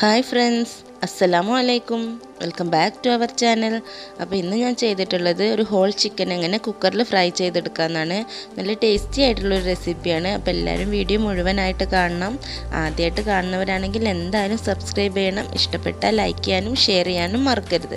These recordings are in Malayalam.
ഹായ് ഫ്രണ്ട്സ് അസ്സലാമു അലൈക്കും welcome back to our channel അപ്പോൾ ഇന്ന് ഞാൻ ചെയ്തിട്ടുള്ളത് ഒരു ഹോൾ ചിക്കൻ എങ്ങനെ കുക്കറിൽ ഫ്രൈ ചെയ്തെടുക്കാമെന്നാണ് നല്ല ടേസ്റ്റി ആയിട്ടുള്ളൊരു റെസിപ്പിയാണ് അപ്പോൾ എല്ലാവരും വീഡിയോ മുഴുവനായിട്ട് കാണണം ആദ്യമായിട്ട് കാണുന്നവരാണെങ്കിൽ എന്തായാലും സബ്സ്ക്രൈബ് ചെയ്യണം ഇഷ്ടപ്പെട്ടാൽ ലൈക്ക് ചെയ്യാനും ഷെയർ ചെയ്യാനും മറക്കരുത്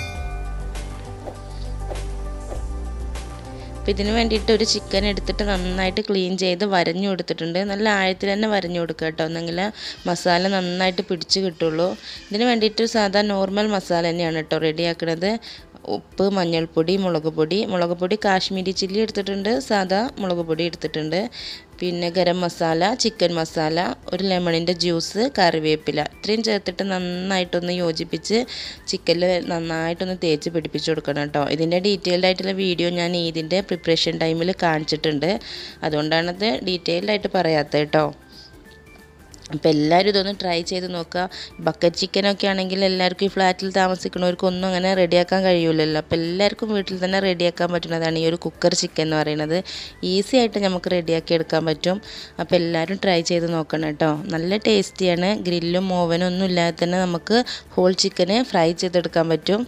അപ്പോൾ ഇതിന് വേണ്ടിയിട്ട് ഒരു ചിക്കൻ എടുത്തിട്ട് നന്നായിട്ട് ക്ലീൻ ചെയ്ത് വരഞ്ഞു കൊടുത്തിട്ടുണ്ട് നല്ല ആഴത്തിൽ തന്നെ വരഞ്ഞു കൊടുക്കുക കേട്ടോ എന്നെങ്കിൽ മസാല നന്നായിട്ട് പിടിച്ച് കിട്ടുള്ളൂ ഇതിന് വേണ്ടിയിട്ട് സാധാ നോർമൽ മസാല തന്നെയാണ് കേട്ടോ റെഡിയാക്കുന്നത് ഉപ്പ് മഞ്ഞൾപ്പൊടി മുളക് പൊടി മുളക് പൊടി കാശ്മീരി ചില്ലി എടുത്തിട്ടുണ്ട് സാധാ മുളക് പൊടി എടുത്തിട്ടുണ്ട് പിന്നെ ഗരം മസാല ചിക്കൻ മസാല ഒരു ലെമണിൻ്റെ ജ്യൂസ് കറിവേപ്പില ഇത്രയും ചേർത്തിട്ട് നന്നായിട്ടൊന്ന് യോജിപ്പിച്ച് ചിക്കനിൽ നന്നായിട്ടൊന്ന് തേച്ച് പിടിപ്പിച്ച് കൊടുക്കണം കേട്ടോ ഇതിൻ്റെ ഡീറ്റെയിൽഡ് ആയിട്ടുള്ള വീഡിയോ ഞാൻ ഇതിൻ്റെ പ്രിപ്പറേഷൻ ടൈമിൽ കാണിച്ചിട്ടുണ്ട് അതുകൊണ്ടാണത് ഡീറ്റെയിൽഡ് ആയിട്ട് പറയാത്തത് കേട്ടോ അപ്പോൾ എല്ലാവരും ഇതൊന്ന് ട്രൈ ചെയ്ത് നോക്കുക ബക്കറ്റ് ചിക്കനൊക്കെ ആണെങ്കിൽ എല്ലാവർക്കും ഈ ഫ്ലാറ്റിൽ താമസിക്കുന്നവർക്കൊന്നും അങ്ങനെ റെഡിയാക്കാൻ കഴിയില്ലല്ലോ അപ്പോൾ എല്ലാവർക്കും വീട്ടിൽ തന്നെ റെഡിയാക്കാൻ പറ്റുന്നതാണ് ഈ ഒരു കുക്കർ ചിക്കൻ എന്ന് പറയുന്നത് ഈസി ആയിട്ട് നമുക്ക് റെഡിയാക്കി എടുക്കാൻ പറ്റും അപ്പോൾ എല്ലാവരും ട്രൈ ചെയ്ത് നോക്കണം കേട്ടോ നല്ല ടേസ്റ്റിയാണ് ഗ്രില്ലും ഓവനും ഒന്നും ഇല്ലാതെ തന്നെ നമുക്ക് ഹോൾ ചിക്കന് ഫ്രൈ ചെയ്തെടുക്കാൻ പറ്റും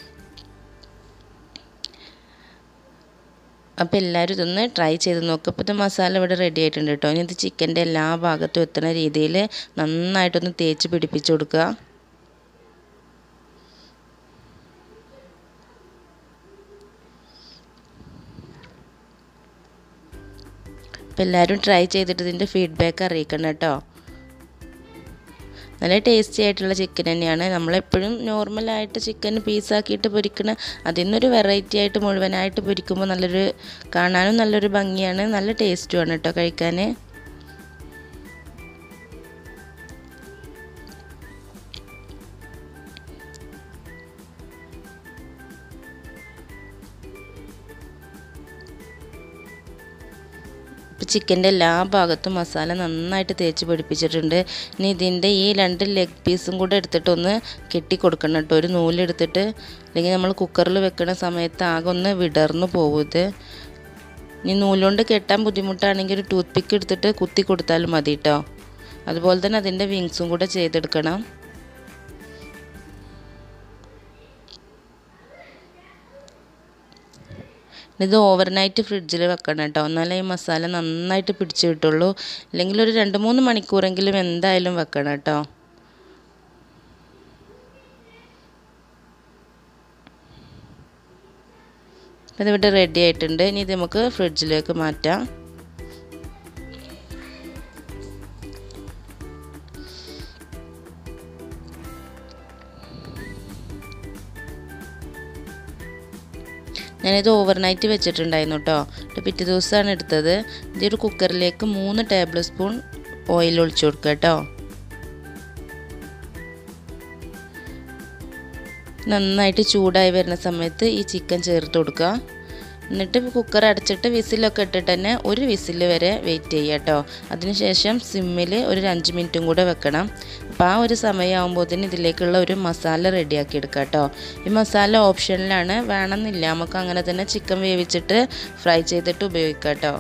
അപ്പോൾ എല്ലാവരും ഇതൊന്ന് ട്രൈ ചെയ്ത് നോക്കുക അപ്പോൾ ഇത് മസാല ഇവിടെ റെഡി ആയിട്ടുണ്ട് കേട്ടോ ഇനി ഇത് ചിക്കൻ്റെ എല്ലാ ഭാഗത്തും എത്തുന്ന രീതിയിൽ നന്നായിട്ടൊന്ന് തേച്ച് പിടിപ്പിച്ച് കൊടുക്കുക അപ്പോൾ എല്ലാവരും ട്രൈ ചെയ്തിട്ട് ഇതിൻ്റെ ഫീഡ്ബാക്ക് അറിയിക്കണം കേട്ടോ നല്ല ടേസ്റ്റി ആയിട്ടുള്ള ചിക്കൻ തന്നെയാണ് നമ്മളെപ്പോഴും നോർമലായിട്ട് ചിക്കൻ പീസാക്കിയിട്ട് പൊരിക്കണ അതിൽ നിന്നൊരു വെറൈറ്റി ആയിട്ട് മുഴുവനായിട്ട് പൊരിക്കുമ്പോൾ നല്ലൊരു കാണാനും നല്ലൊരു ഭംഗിയാണ് നല്ല ടേസ്റ്റുമാണ് കേട്ടോ കഴിക്കാൻ ഇപ്പോൾ ചിക്കൻ്റെ എല്ലാ ഭാഗത്തും മസാല നന്നായിട്ട് തേച്ച് പിടിപ്പിച്ചിട്ടുണ്ട് ഇനി ഇതിൻ്റെ ഈ രണ്ട് ലെഗ് പീസും കൂടെ എടുത്തിട്ടൊന്ന് കെട്ടി കൊടുക്കണം കേട്ടോ ഒരു നൂലെടുത്തിട്ട് അല്ലെങ്കിൽ നമ്മൾ കുക്കറിൽ വെക്കുന്ന സമയത്ത് ആകെ ഒന്ന് വിടർന്നു പോകും ഇത് ഇനി നൂലുകൊണ്ട് കെട്ടാൻ ബുദ്ധിമുട്ടാണെങ്കിൽ ഒരു ടൂത്ത് പിക്ക് എടുത്തിട്ട് കുത്തി കൊടുത്താലും മതി കേട്ടോ അതുപോലെ തന്നെ അതിൻ്റെ വിങ്സും കൂടെ ചെയ്തെടുക്കണം ഇത് ഓവർനൈറ്റ് ഫ്രിഡ്ജിൽ വെക്കണം കേട്ടോ എന്നാലേ ഈ മസാല നന്നായിട്ട് പിടിച്ച് കിട്ടുള്ളൂ അല്ലെങ്കിൽ ഒരു രണ്ട് മൂന്ന് മണിക്കൂറെങ്കിലും എന്തായാലും വെക്കണം കേട്ടോ അപ്പം ഇതിവിടെ റെഡി ആയിട്ടുണ്ട് ഇനി ഇത് നമുക്ക് ഫ്രിഡ്ജിലേക്ക് മാറ്റാം ഞാനിത് ഓവർനൈറ്റ് വെച്ചിട്ടുണ്ടായിരുന്നു കേട്ടോ പിറ്റേ ദിവസമാണ് എടുത്തത് ഇതൊരു കുക്കറിലേക്ക് മൂന്ന് ടേബിൾ സ്പൂൺ ഓയിൽ ഒഴിച്ചു കൊടുക്കുക കേട്ടോ നന്നായിട്ട് ചൂടായി വരുന്ന സമയത്ത് ഈ ചിക്കൻ ചേർത്ത് കൊടുക്കുക എന്നിട്ട് കുക്കർ അടച്ചിട്ട് വിസിലൊക്കെ ഇട്ടിട്ട് തന്നെ ഒരു വിസിൽ വരെ വെയിറ്റ് ചെയ്യുക കേട്ടോ അതിനുശേഷം സിമ്മിൽ ഒരു അഞ്ച് മിനിറ്റും കൂടെ വെക്കണം അപ്പോൾ ആ ഒരു സമയമാകുമ്പോഴത്തേന് ഇതിലേക്കുള്ള ഒരു മസാല റെഡിയാക്കി എടുക്കുക കേട്ടോ ഈ മസാല ഓപ്ഷനിലാണ് വേണമെന്നില്ല നമുക്ക് അങ്ങനെ തന്നെ ചിക്കൻ വേവിച്ചിട്ട് ഫ്രൈ ചെയ്തിട്ട് ഉപയോഗിക്കാം കേട്ടോ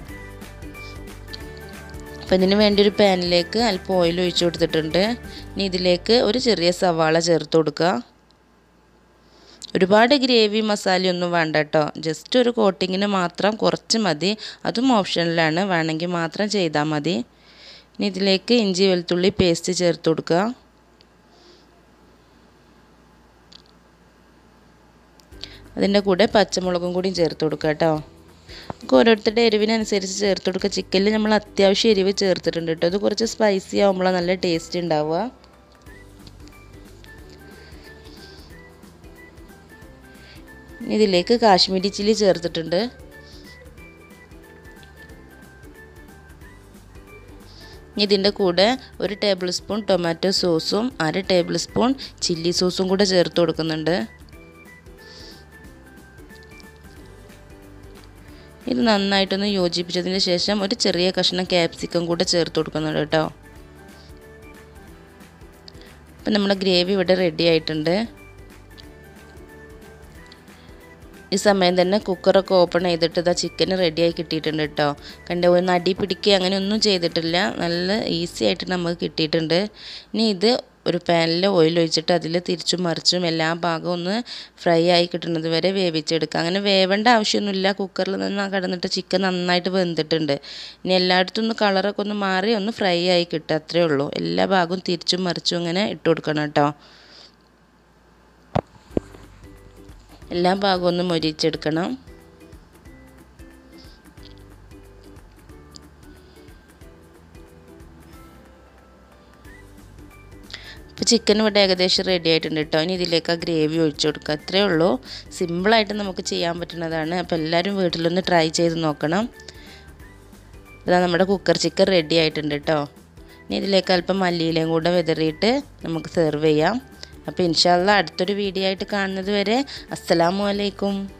അപ്പോൾ ഇതിന് വേണ്ടി ഒരു പാനിലേക്ക് അല്പം ഓയിൽ ഒഴിച്ചു കൊടുത്തിട്ടുണ്ട് ഇനി ഇതിലേക്ക് ഒരു ചെറിയ സവാള ചേർത്ത് കൊടുക്കുക ഒരുപാട് ഗ്രേവി മസാലയൊന്നും വേണ്ട കേട്ടോ ജസ്റ്റ് ഒരു കോട്ടിങ്ങിന് മാത്രം കുറച്ച് മതി അതും ഓപ്ഷനിലാണ് വേണമെങ്കിൽ മാത്രം ചെയ്താൽ മതി ഇനി ഇതിലേക്ക് ഇഞ്ചി വെളുത്തുള്ളി പേസ്റ്റ് ചേർത്ത് കൊടുക്കുക അതിൻ്റെ കൂടെ പച്ചമുളകും കൂടിയും ചേർത്ത് കൊടുക്കുക കേട്ടോ നമുക്ക് ഓരോരുത്തരുടെ എരിവിനനുസരിച്ച് ചേർത്ത് കൊടുക്കുക ചിക്കനിൽ നമ്മൾ അത്യാവശ്യം എരിവ് ചേർത്തിട്ടുണ്ട് കേട്ടോ അത് കുറച്ച് സ്പൈസി ആകുമ്പോൾ നല്ല ടേസ്റ്റ് ഉണ്ടാവുക ഇതിലേക്ക് കാശ്മീരി ചില്ലി ചേർത്തിട്ടുണ്ട് ഇതിൻ്റെ കൂടെ ഒരു ടേബിൾ സ്പൂൺ ടൊമാറ്റോ സോസും അര ടേബിൾ സ്പൂൺ ചില്ലി സോസും കൂടെ ചേർത്ത് കൊടുക്കുന്നുണ്ട് ഇത് നന്നായിട്ടൊന്ന് യോജിപ്പിച്ചതിന് ശേഷം ഒരു ചെറിയ കഷ്ണം ക്യാപ്സിക്കം കൂടെ ചേർത്ത് കൊടുക്കുന്നുണ്ട് കേട്ടോ അപ്പം നമ്മുടെ ഗ്രേവി ഇവിടെ റെഡി ആയിട്ടുണ്ട് ഈ സമയം തന്നെ കുക്കറൊക്കെ ഓപ്പൺ ചെയ്തിട്ട് ഇതാ ചിക്കൻ റെഡിയായി കിട്ടിയിട്ടുണ്ട് കേട്ടോ കണ്ട ഒന്ന് അടി പിടിക്കുക അങ്ങനെ ഒന്നും ചെയ്തിട്ടില്ല നല്ല ഈസി ആയിട്ട് നമുക്ക് കിട്ടിയിട്ടുണ്ട് ഇനി ഇത് ഒരു പാനിൽ ഓയിൽ ഒഴിച്ചിട്ട് അതിൽ തിരിച്ചും മറിച്ചും എല്ലാ ഭാഗവും ഒന്ന് ഫ്രൈ ആയി കിട്ടുന്നത് വരെ വേവിച്ചെടുക്കുക അങ്ങനെ വേവേണ്ട ആവശ്യമൊന്നുമില്ല കുക്കറിൽ നിന്ന് കിടന്നിട്ട് ചിക്കൻ നന്നായിട്ട് വെന്തിട്ടുണ്ട് ഇനി എല്ലായിടത്തും ഒന്ന് കളറൊക്കെ ഒന്ന് മാറി ഒന്ന് ഫ്രൈ ആയി കിട്ടുക അത്രേ ഉള്ളൂ എല്ലാ ഭാഗവും തിരിച്ചും മറിച്ചും ഇങ്ങനെ ഇട്ട് കൊടുക്കണം കേട്ടോ എല്ലാ ഭാഗവും ഒന്ന് മൊരിച്ചെടുക്കണം ഇപ്പോൾ ചിക്കൻ ഇവിടെ ഏകദേശം റെഡി ആയിട്ടുണ്ട് കേട്ടോ ഇനി ഇതിലേക്ക് ആ ഗ്രേവി ഒഴിച്ചു കൊടുക്കുക അത്രേ ഉള്ളൂ സിമ്പിളായിട്ട് നമുക്ക് ചെയ്യാൻ പറ്റുന്നതാണ് അപ്പോൾ എല്ലാവരും വീട്ടിലൊന്ന് ട്രൈ ചെയ്ത് നോക്കണം ഇതാ നമ്മുടെ കുക്കർ ചിക്കൻ റെഡി ആയിട്ടുണ്ട് കേട്ടോ ഇനി ഇതിലേക്ക് അല്പം മല്ലിയിലയും കൂടെ വിതറിയിട്ട് നമുക്ക് സെർവ് ചെയ്യാം അപ്പോൾ ഇൻഷാല്ല അടുത്തൊരു വീഡിയോ ആയിട്ട് കാണുന്നത് വരെ അസ്സലാമു അലൈക്കും